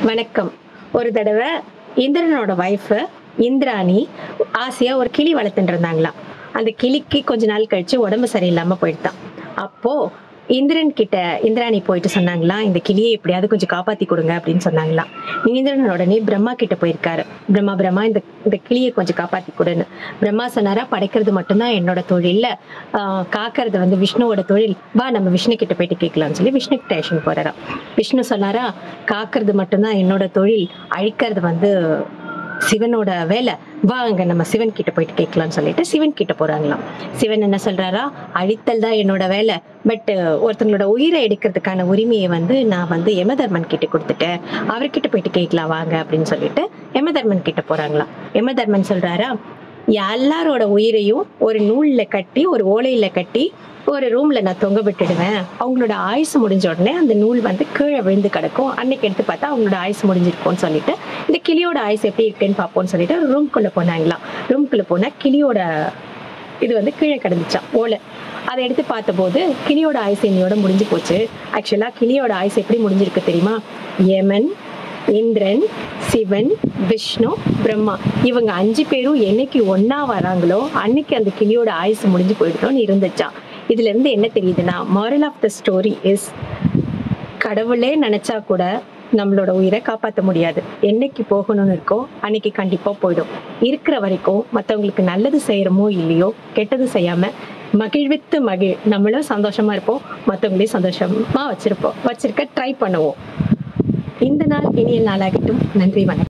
வணக்கம் ஒரு தடவை இந்திரனோட ஒய்ஃபு இந்திராணி ஆசையா ஒரு கிளி வளர்த்துட்டு இருந்தாங்களாம் அந்த கிளிக்கு கொஞ்ச நாள் கழிச்சு உடம்பு சரியில்லாம போயிடுதான் அப்போ இந்திரன் கிட்ட இந்திராணி போயிட்டு சொன்னாங்களாம் இந்த கிளியை எப்படியாவது கொஞ்சம் காப்பாத்தி கொடுங்க அப்படின்னு சொன்னாங்களாம் இந்திரன் உடனே பிரம்மா கிட்ட போயிருக்காரு பிரம்மா பிரம்மா இந்த இந்த கிளியை கொஞ்சம் காப்பாத்தி கொடுன்னு பிரம்மா சொன்னாரா படைக்கிறது மட்டும்தான் என்னோட தொழில்ல ஆஹ் காக்கறது வந்து விஷ்ணுவோட தொழில் வா நம்ம விஷ்ணு கிட்ட போயிட்டு கேட்கலாம்னு சொல்லி விஷ்ணு ஸ்டேஷன் போறாராம் விஷ்ணு சொன்னாரா காக்கிறது மட்டும்தான் என்னோட தொழில் அழிக்கிறது வந்து சிவனோட வேலை வாங்க நம்ம சிவன் கிட்ட போயிட்டு கேட்கலாம்னு சொல்லிட்டு சிவன் கிட்ட போறாங்களாம் சிவன் என்ன சொல்றாரா அழித்தல் தான் என்னோட வேலை பட் ஒருத்தங்களோட உயிரை எடுக்கிறதுக்கான உரிமையை வந்து நான் வந்து யமதர்மன் கிட்ட கொடுத்துட்டேன் அவர்கிட்ட போயிட்டு கேட்கலாம் வாங்க அப்படின்னு சொல்லிட்டு யமதர்மன் கிட்ட போறாங்களாம் யமதர்மன் சொல்றாரா எல்லாரோட உயிரையும் ஒரு நூல்ல கட்டி ஒரு ஓலையில கட்டி ஒரு ரூம்ல நான் தொங்க விட்டுடுவேன் அவங்களோட ஆயுசு முடிஞ்ச உடனே அந்த நூல் வந்து கீழே விழுந்து கிடக்கும் அன்னைக்கு எடுத்து பார்த்தா அவங்களோட ஆயுசு முடிஞ்சிருக்கும்னு சொல்லிட்டு இந்த கிளியோட ஆயுசு எப்படி இருக்குன்னு பார்ப்போம்னு சொல்லிட்டு ஒரு ரூம்குள்ள போனாங்களாம் ரூம்குள்ள போனா கிளியோட இது வந்து கீழே கிடந்துச்சான் ஓலை அதை எடுத்து பார்த்தபோது கிளியோட ஆயுசு இன்னையோட முடிஞ்சு போச்சு ஆக்சுவலா கிளியோட ஆயுசு எப்படி முடிஞ்சிருக்கு தெரியுமா யமன் இந்திரன் சிவன் விஷ்ணு பிரம்மா இவங்க அஞ்சு பேரும் என்னைக்கு ஒண்ணா வராங்களோ அன்னைக்கு அந்த கிளியோட ஆயுசு முடிஞ்சு போயிடுதோன்னு இருந்துச்சான் இதுல இருந்து என்ன தெரியுதுன்னா moral of the story is கடவுளே நினைச்சா கூட நம்மளோட உயிரை காப்பாற்ற முடியாது என்னைக்கு போகணும்னு இருக்கோ அன்னைக்கு கண்டிப்பா போயிடும் இருக்கிற வரைக்கும் மற்றவங்களுக்கு நல்லது செய்யறோமோ இல்லையோ கெட்டது செய்யாம மகிழ்வித்து மகிழ் நம்மளும் சந்தோஷமா இருப்போம் மற்றவங்களையும் சந்தோஷமா வச்சிருப்போம் வச்சிருக்க ட்ரை பண்ணுவோம் இந்த நாள் இனிய நாளாகட்டும் நன்றி வணக்கம்